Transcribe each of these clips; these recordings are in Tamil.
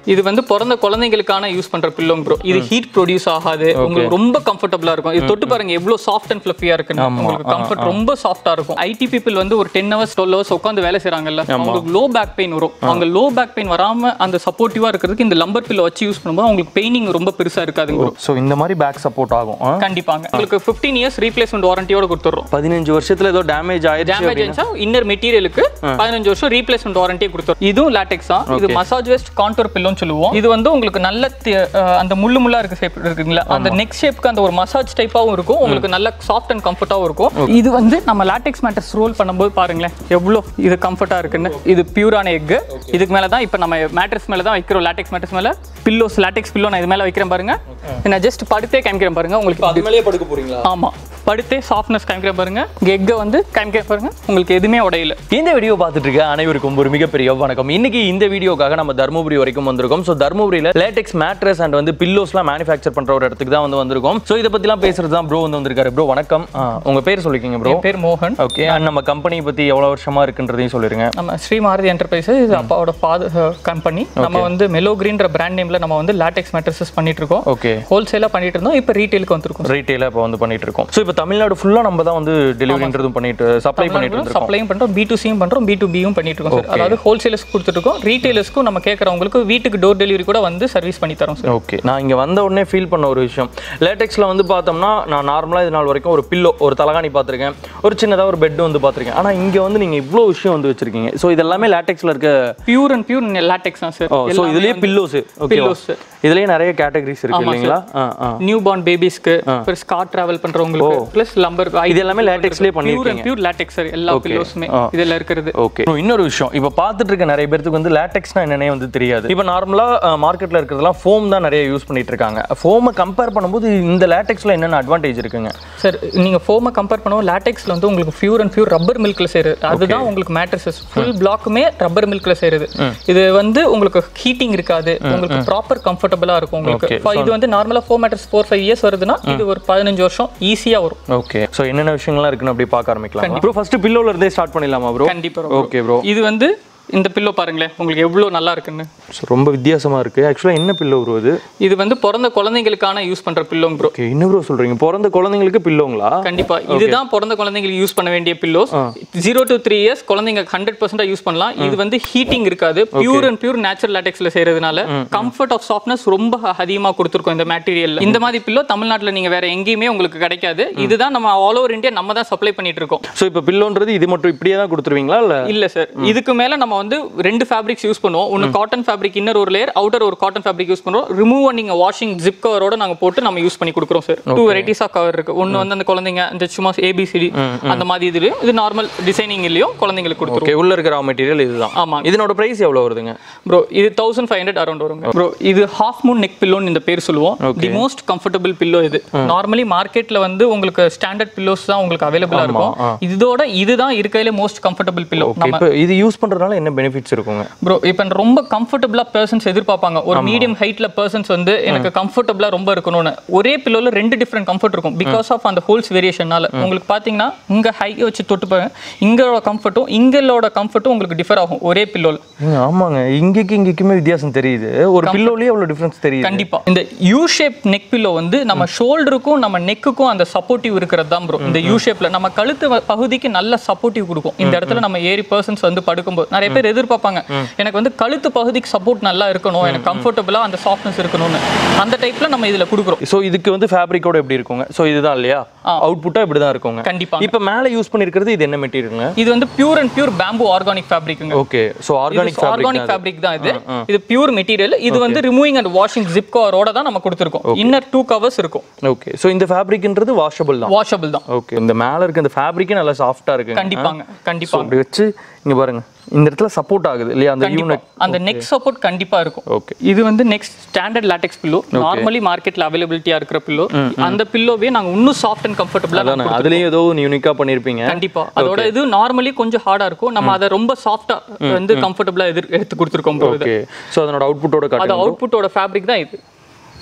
இது வந்து பிறந்த குழந்தைங்களுக்கான யூஸ் பண்ற பில்லோங் ப்ரோ இது ஹீட் ப்ரொடியூஸ் ஆகாது உங்களுக்கு ரொம்ப கம்ஃபர்டபுளா இருக்கும் இது தொட்டு பாருங்க எவ்வளவு சாஃப்ட் அண்ட் ஃபிளஃபியா இருக்குன்னு உங்களுக்கு கம்ஃபர்ட் ரொம்ப சாஃப்டா இருக்கும் ஐடி பீப்பிள் வந்து ஒரு டென் ஹவர்ஸ் டுவெல் ஹவர்ஸ் உட்காந்து வேலை செய்றாங்கல்ல அவங்களுக்கு லோ பேக் பெயின் வரும் அவங்க லோ பேக் பெயின் வராம அந்த சப்போர்ட்டிவா இருக்கிறதுக்கு இந்த லம்பர் பில்லோ வச்சு யூஸ் பண்ணும்போது அவங்களுக்கு பெயினிங் ரொம்ப பெருசா இருக்காதுங்க bro. ஸோ இந்த மாதிரி பேக் சப்போர்ட் ஆகும் ஆ? கண்டிப்பாங்க உங்களுக்கு 15 இயர்ஸ் ரீப்ளேஸ்மெண்ட் வாரண்டியோட கொடுத்துறோம் பதினஞ்சு வருஷத்துல ஏதோ டேமேஜ் ஆயிடுச்சு டேமேஜ் ஆயிடுச்சா இன்னர் மெட்டீரியலுக்கு பதினஞ்சு வருஷம் ரீப்ளேஸ்மெண்ட் வாரண்டியே கொடுத்துரும் இதுவும் லாட்டெக்ஸ் தான் இது மசாஜ் வெஸ்ட் கான்டோர் பில்லோன்னு சொல்லுவோம் இது வந்து உங்களுக்கு நல்ல தி- அஹ் அந்த முள்ளு முள்ளா இருக்க ஷேப் இருக்குங்களா அந்த நெக் ஷேப்க்கு அந்த ஒரு மசாஜ் டைப்பாவும் இருக்கும் உங்களுக்கு நல்ல சாஃப்ட் அண்ட் கம்ஃபர்ட்டாவும் இருக்கும் இது வந்து நம்ம லாட்டெக்ஸ் மேட்டர்ஸ் ரோல் பண்ணும்போது பாருங்களேன் எவ்வளோ இது கம்ஃபர்ட்டா இருக்குன்னு இது பியூரான எக் இதுக்கு மேல தான் இப்போ நம்ம மேட்ரஸ் மேல தான் வைக்கிறோம் லாட்டெக்ஸ் மேட்ரஸ் மேல பில்லோஸ் லாட்டெக்ஸ் பில்லோ நான் இது மேல வைக்கிறேன் பாருங்க நான் ஜஸ்ட் படுத்தே காமிக்கிறேன் பாருங்க உங்களுக்கு அது மேலேயே படுக்க போறீங்களா ஆமா படுத்தே சாஃப்ட்னஸ் காமிக்கிறேன் பாருங்க எக்கை வந்து காமிக்கிறேன் பாருங்க உங்களுக்கு எதுவுமே உடையல இந்த வீடியோ பார்த்துட்டு இருக்க அனைவருக்கும் ஒரு மிகப்பெரிய வணக்கம் இன்னைக்கு இந்த வீடியோக்காக நம்ம தருமபுரி வரைக்கும் வந்திருக்கோம் ஸோ தருமபுரியில் லேட்டெக்ஸ் மேட்ரஸ் அண்ட் வந்து பில்லோஸ்லாம் மேனுஃபேக்சர் பண்ற ஒரு இடத்துக்கு தான் வந்து வந்திருக்கோம் ஸோ இதை பத்திலாம் பேசுறது தான் ப்ரோ வந்து வந்திருக்காரு ப்ரோ வணக்கம் ஆ, உங்க பேர் சொல்லிக்கிங்க ப்ரோ என் பேர் மோகன் ஓகே அண்ட் நம்ம கம்பெனியை பத்தி எவ்வளவு வருஷமா இருக்குன்றதையும் சொல்லிருங்க நம்ம ஸ்ரீ மாருதி என்டர்பிரைசஸ் இது அப்பாவோட ஃபாதர் கம்பெனி நம்ம வந்து மெலோ கிரீன்ற பிராண்ட் நேம்ல நம்ம வந்து லாட்டெக்ஸ் மேட்ரஸஸ் பண்ணிட்டு இருக்கோம் ஓகே ஹோல்சேலா பண்ணிட்டு இருந்தோம் இப்போ ரீட்டைலுக்கு வந்திருக்கோம் ரீட்டெயில இப்போ வந்து பண்ணிட்டு இருக்கோம் ஸோ இப்போ தமிழ்நாடு ஃபுல்லா நம்ம தான் வந்து டெலிவரின்றதும் பண்ணிட்டு சப்ளை பண்ணிட்டு இருக்கோம் சப்ளையும் பண்றோம் பி டு சியும் பண்றோம் பி டு பியும் பண்ணிட்டு இருக்கோம் சார் அதாவது ஹோல்சேலர்ஸ் கொடுத்துட்டு இருக்கோம் ரீட்டைலர்ஸ்க்கும் நம்ம கேட்கறவங்களுக்கு வீட்டுக்கு டோர் டெலிவரி கூட வந்து சர்வீஸ் பண்ணி தரோம் சார் ஓகே நான் இங்க வந்த உடனே ஃபீல் பண்ண ஒரு விஷயம் லேட்டெக்ஸ்ல வந்து பார்த்தோம்னா நான் நார்மலா இது நாள் வரைக்கும் ஒரு பில்லோ ஒரு தலகாணி பார்த்திருக்கேன் ஒரு சின்னதா ஒரு பெட் வந்து பார்த்திருக்கேன் ஆனா இங்க வந்து நீங்க இவ்வளோ விஷயம் வந்து வச்சிருக்கீங்க ஸோ இதெல்லாமே லேட்டெக்ஸ்ல இருக்க பியூர் அண்ட் பியூர் லாட்டெக்ஸ் தான் சார் ஓ ஸோ இதுலயே பில்லோஸ் ஓகே பில்லோஸ் சார் இதுலயே நிறைய கேட்டகரிஸ் இருக்கு இல்லைங்களா ஆ ஆ நியூ பார்ன் பேபிஸ்க்கு ப்ளஸ் கார் டிராவல் பண்றவங்களுக்கு ப்ளஸ் லம்பர் இது எல்லாமே லேட்டெக்ஸ்லயே பண்ணி pure and pure latex sir எல்லா பில்லோஸுமே இதுல இருக்கிறது ஓகே இன்னொரு விஷயம் இப்போ பார்த்துட்டு இருக்க நிறைய பேருக்கு வந்து லேட்டெக்ஸ்னா என்னன்னே வந்து தெரியாது இப்போ நார்மலாக மார்க்கெட்டில் இருக்கிறதெல்லாம் ஃபோம் தான் நிறைய யூஸ் பண்ணிட்டு இருக்காங்க ஃபோமை கம்பேர் பண்ணும்போது இந்த லேட்டெக்ஸில் என்னென்ன அட்வான்டேஜ் இருக்குங்க சார் நீங்க ஃபோமை கம்பேர் பண்ணுவோம் லாட்டெக்ஸ்ல வந்து உங்களுக்கு பியூர் அண்ட் பியூர் ரப்பர் மில்க்ல செய்யறது அதுதான் உங்களுக்கு மேட்ரஸஸ் ஃபுல் பிளாக்குமே ரப்பர் மில்க்ல செய்யறது இது வந்து உங்களுக்கு ஹீட்டிங் இருக்காது உங்களுக்கு ப்ராப்பர் கம்ஃபர்டபுளா இருக்கும் உங்களுக்கு இப்ப இது வந்து நார்மலா four mattress four five years வருதுன்னா இது ஒரு பதினஞ்சு வருஷம் ஈஸியா வரும் ஓகே ஸோ என்னென்ன விஷயங்கள்லாம் இருக்குன்னு அப்படி பார்க்க ஆரம்பிக்கலாம் ப்ரோ ஃபர்ஸ்ட் பில்லோல இருந்தே ஸ்டார்ட் பண்ணிடலாமா ப்ரோ கண்டிப்பா ஓகே ப்ரோ இது வந்து இந்த பில்லோ பாருங்களேன் உங்களுக்கு எவ்வளவு நல்லா இருக்குன்னு ஸோ ரொம்ப வித்தியாசமா இருக்கு ஆக்சுவலாக என்ன பில்லோ ப்ரோ இது இது வந்து பிறந்த குழந்தைங்களுக்கான யூஸ் பண்ற பில்லோங் ப்ரோ ஓகே என்ன ப்ரோ சொல்றீங்க பிறந்த குழந்தைங்களுக்கு பில்லோங்களா கண்டிப்பா இதுதான் பிறந்த குழந்தைங்களுக்கு யூஸ் பண்ண வேண்டிய pillows zero to three years குழந்தைங்க ஹண்ட்ரட் பர்சன்டா யூஸ் பண்ணலாம் இது வந்து ஹீட்டிங் இருக்காது பியூர் அண்ட் பியூர் நேச்சுரல் லாட்டெக்ஸ்ல செய்யறதுனால கம்ஃபர்ட் ஆஃப் சாஃப்ட்னஸ் ரொம்ப அதிகமா கொடுத்துருக்கோம் இந்த மெட்டீரியல் இந்த மாதிரி பில்லோ தமிழ்நாட்டுல நீங்க வேற எங்கேயுமே உங்களுக்கு கிடைக்காது இதுதான் நம்ம ஆல் ஓவர் இந்தியா நம்ம தான் சப்ளை பண்ணிட்டு இருக்கோம் ஸோ இப்போ பில்லோன்றது இது மட்டும் இப்படியே தான் கொடுத்துருவீங்களா இல்லை இல்ல சார் இதுக்கு மேல நம்ம வந்து ரெண்டு ஃபேப்ரிக்ஸ் யூஸ் பண்ணுவோம் ஒன்னு காட்டன் ஃபேப்ரிக் இன்னர் ஒரு லேயர் அவுட்டர் ஒரு காட்டன் ஃபேப்ரிக் யூஸ் பண்றோம் ரிமூவ் நீங்க வாஷிங் ஜிப் கவரோட நாங்க போட்டு நம்ம யூஸ் பண்ணி கொடுக்குறோம் sir two varieties of cover இருக்கு ஒன்னு வந்து அந்த குழந்தைங்க இந்த சும்மா ஏபிசிடி அந்த மாதிரி இதுலயும் இது நார்மல் டிசைனிங்லயும் குழந்தைங்களுக்கு கொடுத்துருவோம் ஓகே உள்ள இருக்கிற மெட்டீரியல் இதுதான் ஆமாங்க. இதனோட பிரைஸ் எவ்வளோ வருதுங்க ப்ரோ இது தௌசண்ட் ஃபைவ் ஹண்ட்ரட் அரௌண்ட் வருங்க ப்ரோ இது ஹாஃப் மூன் நெக் பில்லோன்னு இந்த பேர் சொல்லுவோம் தி மோஸ்ட் கம்ஃபர்டபுள் பில்லோ இது நார்மலி மார்க்கெட்ல வந்து உங்களுக்கு ஸ்டாண்டர்ட் பில்லோஸ் தான் உங்களுக்கு அவைலபிளா இருக்கும் இதோட இதுதான் இருக்கையில மோஸ்ட் கம்ஃபர்டபுள் பில்லோ ஓகே இப்போ இது யூஸ் பண்றதுனால என்ன பெனிஃபிட்ஸ் இருக்குங்க ப்ரோ இப்போ ரொம்ப கம்ஃபர்டபுளா பர்சன்ஸ் எதிர்பார்ப்பாங்க ஒரு மீடியம் ஹைட்ல பர்சன்ஸ் வந்து எனக்கு கம்ஃபர்டபுளா ரொம்ப இருக்கணும்னு ஒரே பில்லோல ரெண்டு டிஃப்ரெண்ட் கம்ஃபர்ட் இருக்கும் பிகாஸ் ஆஃப் அந்த ஹோல்ஸ் வேரியேஷனால உங்களுக்கு பாத்தீங்கன்னா இங்க ஹை வச்சு தொட்டு பாருங்க இங்களோட கம்ஃபர்ட்டும் இங்களோட கம்ஃபர்ட்டும் உங்களுக்கு டிஃபர் ஆகும் ஒரே பில்லோல ம், ஆமாங்க இங்கேக்கு இங்கேக்குமே வித்தியாசம் தெரியுது ஒரு பில்லோலயே அவ்வளோ டிஃபரன்ஸ் தெரியுது கண்டிப்பா இந்த யூ ஷேப் நெக் பில்லோ வந்து நம்ம ஷோல்டருக்கும் நம்ம நெக்குக்கும் அந்த சப்போர்ட்டிவ் இருக்கிறது தான் ப்ரோ இந்த யூ ஷேப்ல நம்ம கழுத்து வ- பகுதிக்கு நல்ல சப்போர்ட்டிவ் கொடுக்கும் இந்த இடத்துல நம்ம ஏறி பர்சன்ஸ் வந்து படுக்கும்போது நிறைய பேர் எதிர்பார்ப்பாங்க எனக்கு வந்து கழுத்து பகுதிக்கு சப்போர்ட் நல்லா இருக்கணும் எனக்கு கம்ஃபர்டபுளா அந்த சாஃப்ட்னஸ் இருக்கணும்னு அந்த டைப்ல நம்ம இதுல கொடுக்குறோம் ஸோ இதுக்கு வந்து ஃபேப்ரிக்கோட எப்படி இருக்குங்க ஸோ இதுதான் இல்லையா அவுட்புட்டாக இப்படி தான் இருக்குங்க கண்டிப்பா இப்போ மேலே யூஸ் பண்ணியிருக்கிறது இது என்ன மெட்டீரியலுங்க இது வந்து pure and pure bamboo organic ஃபேப்ரிக்குங்க okay so organic organic fabric தான் இது இது பியூர் மெட்டீரியல் இது வந்து ரிமூவிங் அண்ட் வாஷிங் ஜிப் கவரோட தான் நம்ம கொடுத்துருக்கோம் இன்னர் டூ கவர்ஸ் இருக்கும் ஓகே ஸோ இந்த ஃபேப்ரிக்ன்றது வாஷபிள் தான் வாஷபிள் தான் ஓகே இந்த மேலே இருக்க இந்த ஃபேப்ரிக்கே நல்லா சாஃப்டாக இருக்குங்க கண்டிப்பாங்க ஸோ கண்டிப்பா அப்படி வச்சு இங்க பாருங்க இந்த இடத்துல சப்போர்ட் ஆகுது இல்லையா அந்த யூனிட் அந்த நெக் சப்போர்ட் கண்டிப்பா இருக்கும் ஓகே இது வந்து next standard latex pillow normally மார்க்கெட்ல அவைலபிலிட்டியா இருக்கிற பில்லோ அந்த பில்லோவே நாங்க இன்னும் சாஃப்ட் அண்ட் கம்ஃபர்டபுளா அதானே அதுலேயும் ஏதோ ஒன்று யூனிக்காக பண்ணியிருப்பீங்க கண்டிப்பா அதோட இது நார்மலி கொஞ்சம் ஹார்டா இருக்கும் நம்ம அதை ரொம்ப சாஃப்டா வந்து கம்ஃபர்டபுளா எதிர் எடுத்து கொடுத்துருக்கோம் bro இது ஓகே ஸோ அதனோட அவுட்புட்டோட அது காட்டுங்க அவுட்புட்டோட ஃபேப்ரிக் தான் இது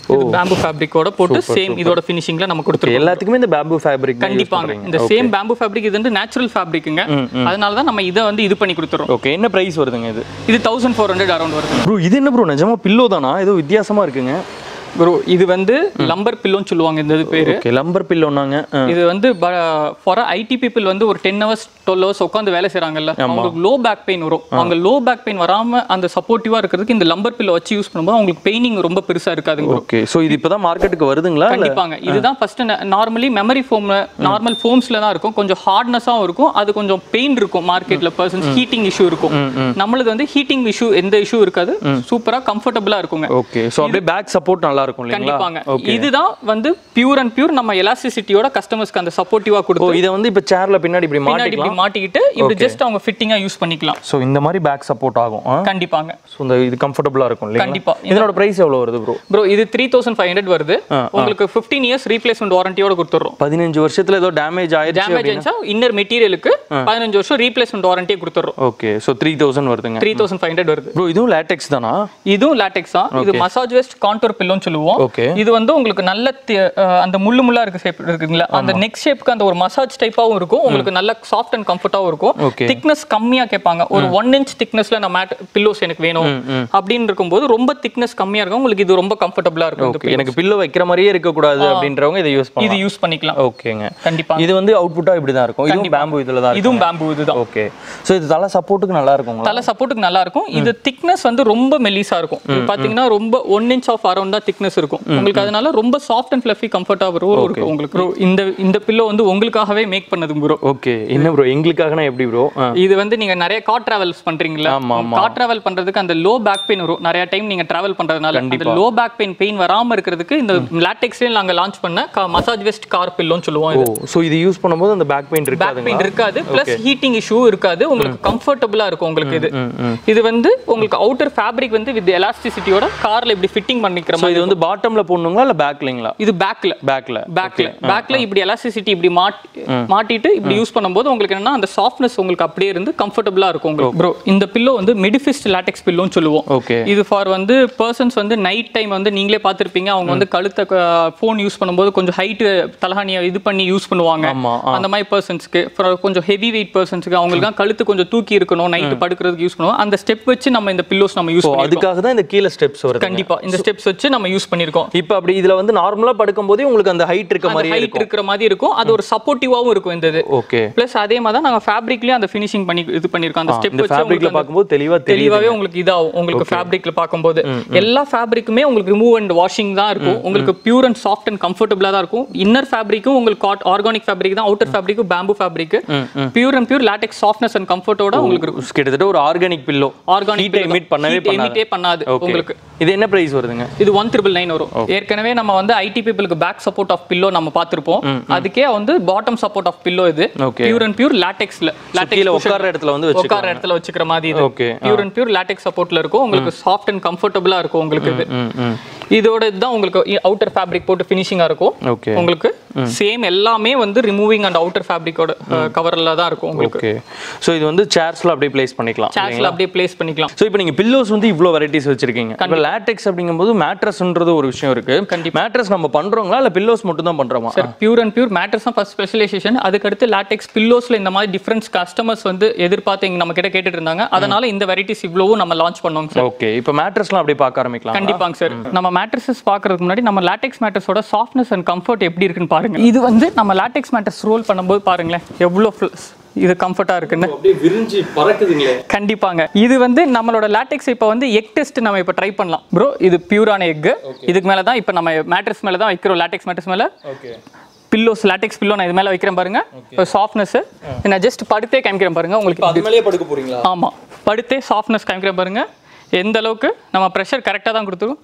இது பேம்பு ஃபேப்ரிக்கோட போட்டு சேம் இதோட ஃபினிஷிங்ல நம்ம கொடுத்துருக்கோம் எல்லாத்துக்குமே இந்த பேம்பு ஃபேப்ரிக் கண்டிப்பாங்க இந்த சேம் பேம்பு ஃபேப்ரிக் இது வந்து நேச்சுரல் ஃபேப்ரிக்குங்க அதனால தான் நம்ம இதை வந்து இது பண்ணி கொடுத்துறோம் ஓகே என்ன பிரைஸ் வருதுங்க இது இது தௌசண்ட் ஃபோர் ஹண்ட்ரட் அரௌண்ட் வருது ப்ரோ இது என்ன ப்ரோ நிஜமா பில்லோ தானா ஏதோ வித்தியாசமா இருக்குங்க ப்ரோ இது வந்து லம்பர் பில்லோன்னு சொல்லுவாங்க இந்த இது பேரு ஓகே லம்பர் பில்லோனாங்க இது வந்து ஃபார் ஐடி பீப்புள் வந்து ஒரு டென் ஹவர்ஸ் டுவெல் ஹவர்ஸ் உட்காந்து வேலை செய்றாங்கல்ல அவங்களுக்கு லோ பேக் பெயின் வரும் அவங்க லோ பேக் பெயின் வராம அந்த சப்போர்ட்டிவா இருக்கிறதுக்கு இந்த லம்பர் பில்லோ வச்சு யூஸ் பண்ணும்போது அவங்களுக்கு பெயினிங் ரொம்ப பெருசா இருக்காதுங்க bro. ஓகே ஸோ இது இப்போதான் மார்க்கெட்டுக்கு வருதுங்களா இல்ல கண்டிப்பாங்க இதுதான் first normally memory foam normal ஃபோம்ஸ்ல தான் இருக்கும் கொஞ்சம் ஹார்ட்னஸாகவும் இருக்கும் அது கொஞ்சம் பெயின் இருக்கும் மார்க்கெட்ல பர்சன்ஸ் ஹீட்டிங் இஷ்யூ இருக்கும் நம்மளுது வந்து ஹீட்டிங் இஷ்யூ எந்த இஷ்யூ இருக்காது சூப்பரா கம்ஃபர்டபுளா இருக்குங்க ஓகே ஸோ அப்படியே பேக் சப்போர்ட் நல்லா இருக்கும் இல்லைங்களா கண்டிப்பாங்க இதுதான் வந்து பியூர் அண்ட் பியூர் நம்ம எலாஸ்டிசிட்டியோட கஸ்டமர்ஸ்க்கு அந்த சப்போர்ட்டிவா ஓ கொடுத்து இதை வந்து இப்போ சேர்ல பின்னாடி இப்படி பின்னாடி மாட்டிக்கலாம் இப்படி மாட்டிக்கிட்டு இப்படி ஜஸ்ட் அவங்க ஃபிட்டிங்கா யூஸ் பண்ணிக்கலாம் ஸோ இந்த மாதிரி பேக் சப்போர்ட் ஆகும் கண்டிப்பாங்க ஸோ இந்த இது கம்ஃபர்டபுளாக இருக்கும் இல்லைங்களா கண்டிப்பா. இதனோட பிரைஸ் எவ்வளோ வருது ப்ரோ ப்ரோ இது த்ரீ தௌசண்ட் ஃபைவ் ஹண்ட்ரட் வருது உங்களுக்கு ஃபிஃப்டீன் இயர்ஸ் ரீப்ளேஸ்மெண்ட் வாரண்டியோட கொடுத்துறோம் பதினஞ்சு வருஷத்துல ஏதோ டேமேஜ் ஆயிடுச்சு டேமேஜ் ஆயிடுச்சா இன்னர் மெட்டீரியலுக்கு பதினஞ்சு வருஷம் ரீப்ளேஸ்மெண்ட் வாரண்டியே கொடுத்துறோம் ஓகே ஸோ த்ரீ தௌசண்ட் வருதுங்க த்ரீ தௌசண்ட் ஃபைவ் ஹண்ட்ரட் வருது ப்ரோ இதுவும் லேட்டெக்ஸ் தானா இதுவும் லாட்டெக்ஸ் தான் இது மசாஜ் வெஸ்ட் கான்டோர் பில்லோன்னு சொல்லுவோம் ஓகே இது வந்து உங்களுக்கு நல்ல தி- அஹ் அந்த முள்ளு முள்ளா இருக்கு ஷேப் இருக்குங்களா அந்த நெக் ஷேப்க்கு அந்த ஒரு மசாஜ் டைப்பாவும் இருக்கும் உங்களுக்கு நல்ல சாஃப்ட் அண்ட் கம்ஃபர்ட்டாவும் இருக்கும் Okay. திக்னஸ் கம்மியா கேட்பாங்க ஒரு ஒன் இன்ச் திக்னஸ்ல நான் மேட் பில்லோஸ் எனக்கு வேணும் அப்படின்னு இருக்கும்போது ரொம்ப திக்னஸ் கம்மியா இருக்கும் உங்களுக்கு இது ரொம்ப கம்ஃபர்டபுளா இருக்கும் இந்த ஓகே எனக்கு பில்லோ வைக்கிற மாதிரியே இருக்கக்கூடாது அப்படின்றவங்க இதை யூஸ் இது பண்ணலாம் யூஸ் பண்ணிக்கலாம் ஓகேங்க கண்டிப்பா இது வந்து அவுட்புட்டா இப்படி தான் இருக்கும் இதுவும் பேம்பு இதில் தான் இருக்கும் இதுவும் பேம்பு இதுதான் ஓகே ஸோ இது தலை சப்போர்ட்டுக்கு நல்லா இருக்குங்களா தலை சப்போர்ட்டுக்கு நல்லா இருக்கும் இது திக்னஸ் வந்து ரொம்ப மெல்லிசா இருக்கும் இது பாத்தீங்கன்னா ரொம்ப ஒன் இன்ச் ஆஃப் அரௌண்ட் தான் திக்னஸ் இருக்கும் உங்களுக்கு அதனால ரொம்ப சாஃப்ட் அண்ட் ஃபிளஃபி கம்ஃபர்டபுள் இருக்கும் உங்களுக்கு Bro, இந்த இந்த பில்லோ வந்து உங்களுக்காகவே மேக் பண்ணது ப்ரோ ஓகே என்ன ப்ரோ எங்களுக்காகனா எப்படி ப்ரோ இது வந்து நீங்க நிறைய கார் டிராவல்ஸ் பண்றீங்களா ஆமா, கார் டிராவல் பண்றதுக்கு அந்த லோ பேக் பெயின் வரும் நிறைய டைம் நீங்க டிராவல் பண்றதுனால அந்த லோ பேக் பெயின் பெயின் வராம இருக்கிறதுக்கு இந்த லாட்டெக்ஸ்ல நாங்க லான்ச் பண்ண மசாஜ் வெஸ்ட் கார் பில்லோன்னு சொல்லுவோம் ஓ ஸோ இது யூஸ் பண்ணும்போது அந்த பேக் பெயின் பேக் இருக்காதுங்க பெயின் இருக்காது பிளஸ் ஹீட்டிங் இஷ்யூ இருக்காது உங்களுக்கு கம்ஃபர்டபுளா இருக்கும் உங்களுக்கு இது இது வந்து உங்களுக்கு அவுட்டர் ஃபேப்ரிக் வந்து வித் எலாஸ்டிசிட்டியோட கார்ல இப்படி ஃபிட்டிங் பண்ணிக்கிற ஸோ மாதிரி இது வந்து பாட்டம்ல போடணுங்களா இல்லை பேக்லிங்களா இது பேக்ல பேக்ல பேக்ல பேக்ல இப்படி எலாஸ்டிசிட்டி இப்படி மாட்டி மாட்டிட்டு இப்படி யூஸ் பண்ணும்போது உங்களுக்கு என்னன்னா அந்த சாஃப்ட்னஸ் உங்களுக்கு அப்படியே இருந்து கம்ஃபர்டபுளா இருக்கும் உங்களுக்கு ப்ரோ இந்த பில்லோ வந்து மெடிஃபிஸ்ட் லாட்டெக்ஸ் பில்லோன்னு சொல்லுவோம் ஓகே இது ஃபார் வந்து பர்சன்ஸ் வந்து நைட் டைம் வந்து நீங்களே பார்த்திருப்பீங்க அவங்க வந்து கழுத்தை ஃபோன் யூஸ் பண்ணும்போது கொஞ்சம் ஹைட் தலகாணியை இது பண்ணி யூஸ் பண்ணுவாங்க ஆமா அந்த மாதிரி பர்சன்ஸ்க்கு கொஞ்சம் ஹெவி வெயிட் பர்சன்ஸ்க்கு அவங்களுக்கு கழுத்து கொஞ்சம் தூக்கி இருக்கணும் நைட்டு படுக்கிறதுக்கு யூஸ் பண்ணுவோம் அந்த ஸ்டெப் வச்சு நம்ம இந்த பில்லோஸ் நம்ம யூஸ் ஸோ பண்ணிருக்கோம் அதுக்காக தான் இந்த கீழே ஸ்டெப்ஸ் வருது கண்டிப்பா இந்த ஸ்டெப்ஸ் வச்சு நம்ம யூஸ் பண்ணிருக்கோம் இப்போ அப்படி இதுல வந்து நார்மலா படுக்கும்போதே உங்களுக்கு அந்த ஹைட் இருக்க அந்த மாதிரியே ஹைட் இருக்கும் இருக்கிற மாதிரி இருக்கும் அது ஒரு சப்போர்ட்டிவாவும் இருக்கும் இந்த இது ஓகே பிளஸ் அதே மாதிரி தான் நாங்க ஃபேப்ரிக்லயும் அந்த ஃபினிஷிங் பண்ணி இது பண்ணிருக்கோம் அந்த ஸ்டெப் இந்த வச்சு ஃபேப்ரிக்ல உங்களுக்கு அந்த- பார்க்கும்போது தெளிவா தெரியும் தெளிவாவே உங்களுக்கு இதாகும் உங்களுக்கு ஃபேப்ரிக்ல பார்க்கும்போது எல்லா ஃபேப்ரிக்குமே உங்களுக்கு ரிமூவ் அண்ட் வாஷிங் தான் இருக்கும் உங்களுக்கு பியூர் அண்ட் சாஃப்ட் அண்ட் கம்ஃபர்டபுளா தான் இருக்கும் இன்னர் ஃபேப்ரிக்கும் உங்களுக்கு காட் ஆர்கானிக் ஃபேப்ரிக் தான் அவுட்டர் ஃபேப்ரிக்கும் bamboo fabric pure and pure latex softness and கம்ஃபர்ட்டோட உங்களுக்கு இருக்கும் கிட்டத்தட்ட ஒரு organic pillow organic heat emit பண்ணவே பண்ணாது எமிட்டே பண்ணாது ஓகே உங்களுக்கு இது என்ன பிரைஸ் வருதுங்க இது ஒன் த்ரிபிள் நைன் வரும் ஏற்கனவே நம்ம வந்து ஐடி பீப்புளுக்கு பேக் சப்போர்ட் ஆஃப் பில்லோ நம்ம பார்த்திருப்போம் அதுக்கே வந்து பாட்டம் சப்போர்ட் ஆஃப் பில்லோ இது Okay. பியூர் அண்ட் பியூர் லாட்டெக்ஸ்ல கீழே உட்கார்ற இடத்துல வந்து வச்சு உட்கார இடத்துல வச்சுக்கிற மாதிரி இது okay pure and pure latex சப்போர்ட்ல இருக்கும் உங்களுக்கு சாஃப்ட் அண்ட் கம்ஃபர்டபுளா இருக்கும் உங்களுக்கு இது ம் ம் இதோட இதுதான் உங்களுக்கு அவுட்டர் ஃபேப்ரிக் போட்டு ஃபினிஷிங்கா இருக்கும் ஓகே உங்களுக்கு சேம் எல்லாமே வந்து ரிமூவிங் அண்ட் அவுட்டர் ஃபேப்ரிக்கோட கவர்ல தான் இருக்கும் உங்களுக்கு ஓகே ஸோ இது வந்து சேர்ஸ்ல அப்படியே ப்ளேஸ் பண்ணிக்கலாம் சேர்ஸ்ல அப்படியே பிளேஸ் பண்ணிக்கலாம் ஸோ இப்போ நீங்க பில்லோஸ் வந்து இவ்வளோ வெரைட்டிஸ் வச்சிருக்கீங்க இப்போ லேட்டெக்ஸ் அப்படிங்கும்போது மேட்ரஸ்ன்றது ஒரு விஷயம் இருக்கு கண்டிப்பா. மேட்ரஸ் நம்ம பண்றோங்களா இல்லை பில்லோஸ் மட்டும் தான் பண்றோமா sir pure and pure mattress தான் ஃபர்ஸ்ட் ஸ்பெஷலைசேஷன் அதுக்கடுத்து லாட்டெக்ஸ் பில்லோஸ்ல இந்த மாதிரி டிஃப்ரெண்ட்ஸ் கஸ்டமர்ஸ் வந்து எதிர்பார்த்து இங்க நம்ம கிட்ட கேட்டுட்டு இருந்தாங்க அதனால இந்த வெரைட்டிஸ் இவ்வளவும் நம்ம லான்ச் பண்ணோங்க சார் ஓகே இப்போ மேட்ரஸ்லாம் அப்படியே பார்க்க ஆரம்பிக்கலாம் கண்டிப்பாங்க சார் நம்ம மேட்ரஸஸ் பார்க்கறதுக்கு முன்னாடி நம்ம லாட்டெக்ஸ் மேட்டர்ஸோட சாஃப்ட்னஸ் அண்ட் கம்ஃபர்ட் எப்படி இருக்குன்னு பாருங்க இது வந்து நம்ம லாட்டெக்ஸ் மேட்டர்ஸ் ரோல் பண்ணும்போது பாருங்களேன் எவ்வளோ இது கம்ஃபர்ட்டா இருக்குன்னு அப்படியே விரிஞ்சு பறக்குதுங்களே கண்டிப்பாங்க இது வந்து நம்மளோட லாட்டெக்ஸ் இப்போ வந்து எக் டெஸ்ட் நம்ம இப்போ ட்ரை பண்ணலாம் ப்ரோ இது பியூரான எக் இதுக்கு மேலே தான் இப்போ நம்ம மேட்ரஸ் மேலே தான் வைக்கிறோம் லாட்டெக்ஸ் மேட்ரஸ் மேலே ஓகே பில்லோஸ் லாட்டெக்ஸ் பில்லோ நான் இது மேலே வைக்கிறேன் பாருங்க சாஃப்ட்னஸ் நான் ஜஸ்ட் படுத்தே காமிக்கிறேன் பாருங்க உங்களுக்கு அது மேலேயே படுக்க போறீங்களா ஆமாம் படுத்தே சாஃப்ட்னஸ் காமிக்கிறேன் பாருங்க எந்த அளவுக்கு நம்ம ப்ரெஷர் கரெக்டாக தான் கொடுத்துருக்கோம்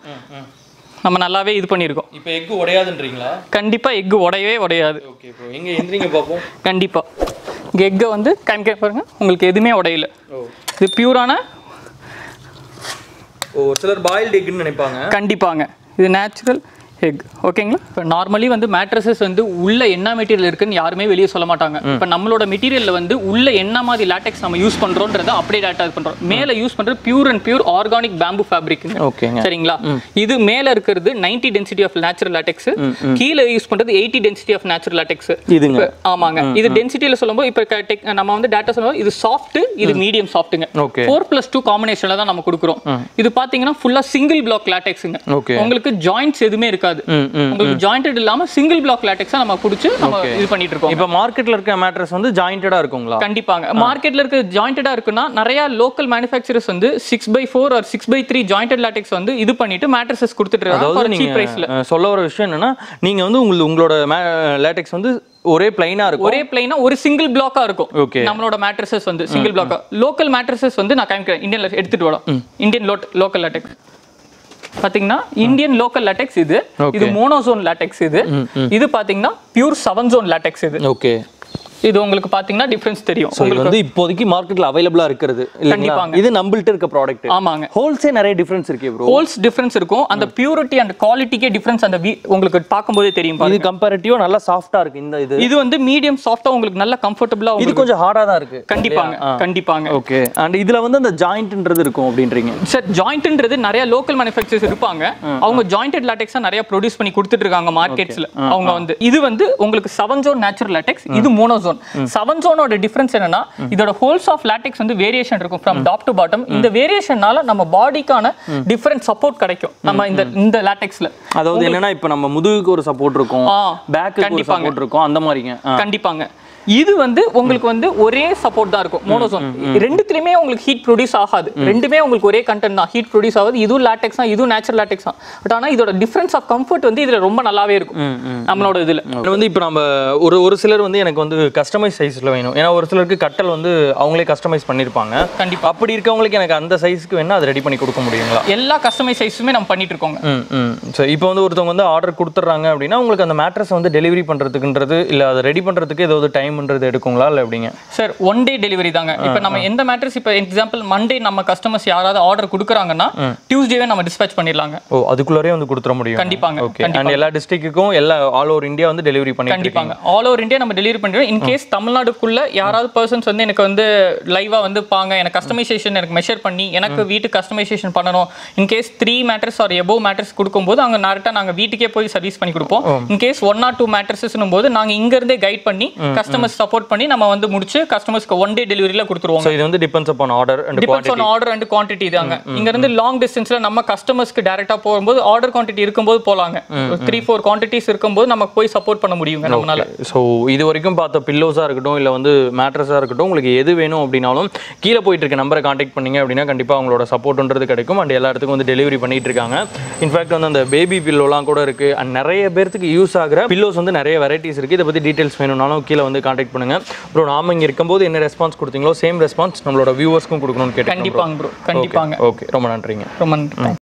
நம்ம நல்லாவே இது பண்ணியிருக்கோம் இப்போ எக் உடையாதுன்றீங்களா கண்டிப்பாக எக் உடையவே உடையாது ஓகே ப்ரோ எங்க எந்திரிங்க பார்ப்போம் கண்டிப்பாக இங்கே எக்கை வந்து காமிக்கிறேன் பாருங்க உங்களுக்கு எதுவுமே உடையல ஓ இது பியூரான ஒரு சிலர் பாயில்டு எக்னு நினைப்பாங்க கண்டிப்பாங்க இது நேச்சுரல் எக் ஓகேங்களா இப்போ நார்மலி வந்து மேட்ரஸஸ் வந்து உள்ள என்ன மெட்டீரியல் இருக்குன்னு யாருமே வெளியே சொல்ல மாட்டாங்க இப்போ நம்மளோட மெட்டீரியல்ல வந்து உள்ள என்ன மாதிரி லாட்டெக்ஸ் நம்ம யூஸ் பண்றோன்றத அப்படியே டேட்டா பண்றோம் மேல யூஸ் பண்றது pure and pure organic bamboo fabric ஓகேங்க சரிங்களா இது மேல இருக்கிறது 90 டென்சிட்டி ஆஃப் நேச்சுரல் லாட்டெக்ஸ் கீழே யூஸ் பண்றது 80 டென்சிட்டி ஆஃப் நேச்சுரல் லாட்டெக்ஸ் இதுங்க ஆமாங்க இது டென்சிட்டியில சொல்லும்போது இப்போ நம்ம வந்து டேட்டா சொல்லுவோம் இது சாஃப்ட் இது மீடியம் சாஃப்ட்டுங்க ஓகே ஃபோர் பிளஸ் டூ காம்பினேஷன்ல தான் நம்ம கொடுக்குறோம் இது பாத்தீங்கன்னா ஃபுல்லா சிங்கிள் பிளாக் லாட்டெக்ஸுங்க ஓகே உங்களுக்கு ஜாயிண்ட்ஸ் எதுவுமே இருக்காது ம் ம் உங்களுக்கு ஜாயிண்டட் இல்லாம சிங்கிள் பிளாக் லாட்டெக்ஸா நம்ம புடிச்சு நம்ம இது பண்ணிட்டு இருக்கோம் இப்போ மார்க்கெட்ல இருக்க மேட்ரஸ் வந்து ஜாயிண்டடா இருக்குங்களா கண்டிப்பாங்க மார்க்கெட்ல இருக்க ஜாயிண்டடா இருக்குன்னா நிறைய லோக்கல் மேனுஃபேக்சரர்ஸ் வந்து six by four or six by three jointed latex வந்து இது பண்ணிட்டு மேட்ரஸஸ் கொடுத்துட்டு இருக்காங்க அதாவது ஃபார் நீங்க சீப் பிரைஸ்ல அஹ், சொல்ல வர விஷயம் என்னன்னா நீங்க வந்து உங்களுக்கு உங்களோட லேட்டெக்ஸ் வந்து ஒரே பிளைனா இருக்கும் ஒரே பிளைனா ஒரு சிங்கிள் பிளாக்கா இருக்கும் Okay. நம்மளோட மேட்ரஸஸ் வந்து சிங்கிள் பிளாக்கா லோக்கல் மேட்ரஸஸ் வந்து நான் காமிக்கிறேன் இந்தியன் எடுத்துட்டு வரோம் இந்தியன் லோக்கல் லாட்டெக்ஸ் பாத்தீங்கன்னா இந்தியன் லோக்கல் லாட்டெக்ஸ் இது Okay. இது மோனோசோன் லாட்டெக்ஸ் இது இது பாத்தீங்கன்னா பியூர் செவன் ஜோன் லாட்டெக்ஸ் இது ஓகே இது உங்களுக்கு பாத்தீங்கன்னா டிஃபரன்ஸ் தெரியும் ஸோ இது வந்து இப்போதைக்கு மார்க்கெட்ல அவைலபிளா இருக்கிறது இல்லைங்களா கண்டிப்பாங்க. இது நம்மள்ட்ட இருக்க ப்ராடக்ட் ஆமாங்க ஹோல்சே நிறைய டிஃபரன்ஸ் இருக்கு ப்ரோ ஹோல்ஸ் டிஃபரன்ஸ் இருக்கும் அந்த பியூரிட்டி அண்ட் குவாலிட்டிக்கே டிஃபரன்ஸ் அந்த வி- உங்களுக்கு பார்க்கும்போதே தெரியும் பாருங்க. இது கம்பேரிட்டிவா நல்லா சாஃப்டா இருக்கு இந்த இது இது வந்து மீடியம் சாஃப்டா உங்களுக்கு நல்ல கம்ஃபர்டபுளா இது கொஞ்சம் ஹார்டா தான் இருக்கு கண்டிப்பாங்க கண்டிப்பாங்க ஓகே அண்ட் இதுல வந்து அந்த ஜாயிண்ட்ன்றது இருக்கும் அப்படின்றீங்க சார் ஜாயிண்ட்ன்றது நிறைய லோக்கல் மேனுஃபேக்சர்ஸ் இருப்பாங்க அவங்க ஜாயிண்டட் லாட்டெக்ஸா நிறைய ப்ரொடியூஸ் பண்ணி கொடுத்துட்டு இருக்காங்க மார்க்கெட்ஸ்ல அவங்க வந்து இது வந்து உங்களுக்கு செவன் ஜோன் நேச்சுரல் லாட்டெக்ஸ் இது மோனோ ஜோன் செவன் ஜோனோட டிஃபரன்ஸ் என்னன்னா இதோட ஹோல்ஸ் ஆஃப் லாட்டெக்ஸ் வந்து வேரியேஷன் இருக்கும் ஃப்ரம் டாப் டு பாட்டம் இந்த வேரியேஷனால நம்ம பாடிக்கான டிஃபரெண்ட் சப்போர்ட் கிடைக்கும் நம்ம இந்த இந்த லாட்டெக்ஸ்ல அதாவது என்னன்னா இப்போ நம்ம முதுகுக்கு ஒரு சப்போர்ட் இருக்கும் ஆ, பேக்கு ஒரு கண்டிப்பாங்க. சப்போர்ட் இருக்கும் அந்த மாதிரிங்க ஆ. கண்டிப்பாங்க இது வந்து உங்களுக்கு வந்து ஒரே சப்போர்ட் தான் இருக்கும் மோனோசோன் ரெண்டுத்துலயுமே உங்களுக்கு ஹீட் ப்ரொடியூஸ் ஆகாது ரெண்டுமே உங்களுக்கு ஒரே கண்டென்ட் தான் ஹீட் ப்ரொடியூஸ் ஆகாது இதுவும் லாட்டெக்ஸ் தான் இதுவும் நேச்சுரல் லாட்டெக்ஸ் தான் பட் ஆனா இதோட டிஃபரன்ஸ் ஆஃப் கம்ஃபர்ட் வந்து இதுல ரொம்ப நல்லாவே இருக்கும் நம்மளோட இதுல இது வந்து இப்போ நம்ம ஒரு ஒரு சிலர் வந்து எனக்கு வந்து கஸ்டமைஸ் சைஸ்ல வேணும் ஏன்னா ஒரு சிலருக்கு கட்டல் வந்து அவங்களே கஸ்டமைஸ் பண்ணியிருப்பாங்க கண்டிப்பா அப்படி இருக்கவங்களுக்கு எனக்கு அந்த சைஸ்க்கு வேணா அதை ரெடி பண்ணி கொடுக்க முடியுங்களா எல்லா கஸ்டமைஸ் சைஸுமே நம்ம பண்ணிட்டு இருக்கோங்க ம் ம் ஸோ இப்போ வந்து ஒருத்தவங்க வந்து ஆர்டர் கொடுத்துட்றாங்க அப்படின்னா உங்களுக்கு அந்த மேட்ரஸ் வந்து டெலிவரி பண்ணுறதுக்குன்றது இல்லை அதை ரெடி பண்ணுறதுக்கு ஏதாவது டைம்ன்றது எடுக்குங்களா இல்லை எப்படிங்க சார் ஒன் டே டெலிவரி தாங்க இப்போ நம்ம எந்த மேட்ரஸ் இப்போ எக்ஸாம்பிள் மண்டே நம்ம கஸ்டமர்ஸ் யாராவது ஆர்டர் கொடுக்குறாங்கன்னா டியூஸ்டேவே நம்ம டிஸ்பேச் பண்ணிடலாங்க ஓ அதுக்குள்ளரே வந்து கொடுத்துட முடியும் கண்டிப்பாங்க, ஓகே அண்ட் எல்லா டிஸ்ட்ரிக்ட்டுக்கும் எல்லா ஆல் ஓவர் இந்தியா வந்து டெலிவரி பண்ணி கண்டிப்பாங்க ஆல் ஓவர் இந்தியா நம்ம டெலிவரி பண்ணிடுவோம் இன் கேஸ் தமிழ்நாடுக்குள்ள யாராவது பர்சன்ஸ் வந்து எனக்கு வந்து லைவா வந்து பாங்க எனக்கு கஸ்டமைசேஷன் எனக்கு மெஷர் பண்ணி எனக்கு வீட்டு கஸ்டமைசேஷன் பண்ணணும் in case three mattress or above mattress கொடுக்கும்போது அங்க டேரக்டா நாங்க வீட்டுக்கே போய் சர்வீஸ் பண்ணி கொடுப்போம் in case one or two மேட்டர்ஸ்னும் போது நாங்க இங்க இருந்தே கைட் பண்ணி கஸ்டமர்ஸ் சப்போர்ட் பண்ணி நம்ம வந்து முடிச்சு கஸ்டமர்ஸ்க்கு ஒன் டே டெலிவரியில கொடுத்துருவோம் ஸோ இது வந்து depends upon order and depends on order and quantity தாங்க இங்க இருந்து லாங் டிஸ்டன்ஸ்ல நம்ம கஸ்டமர்ஸ்க்கு டைரக்டா போகும்போது ஆர்டர் குவான்டிட்டி இருக்கும்போது போலாங்க த்ரீ ஃபோர் குவான்டிட்டிஸ் இருக்கும்போது நம்ம போய் சப்போர்ட் பண்ண முடியுங்க நம்மளால ஸோ இது வரைக்கும் பார்த்த பில்லோஸாக இருக்கட்டும் இல்லை வந்து மேட்ரஸாக இருக்கட்டும் உங்களுக்கு எது வேணும் அப்படின்னாலும் கீழே போயிட்டு இருக்க நம்பரை காண்டாக்ட் பண்ணீங்க அப்படின்னா கண்டிப்பாக அவங்களோட சப்போர்ட்ன்றது கிடைக்கும் அண்ட் எல்லா இடத்துக்கும் வந்து டெலிவரி பண்ணிட்டு இருக்காங்க இன்ஃபேக்ட் வந்து அந்த பேபி பில்லோலாம் கூட இருக்கு அண்ட் நிறைய பேர்த்துக்கு யூஸ் ஆகிற பில்லோஸ் வந்து நிறைய வெரைட்டிஸ் இருக்கு இதை பற்றி டீட்டெயில்ஸ் வேணும்னாலும் கீழே வந்து காண்டாக்ட் பண்ணுங்க அப்புறம் நாம இங்கே இருக்கும்போது என்ன ரெஸ்பான்ஸ் கொடுத்தீங்களோ சேம் ரெஸ்பான்ஸ் நம்மளோட வியூவர்ஸ்க்கும் கொடுக்கணும்னு கேட்டேன் கண்டிப்பாங்க ப்ரோ கண்டிப்பாங்க ஓகே ரொம்ப நன்றிங்க ரொம்ப நன்றி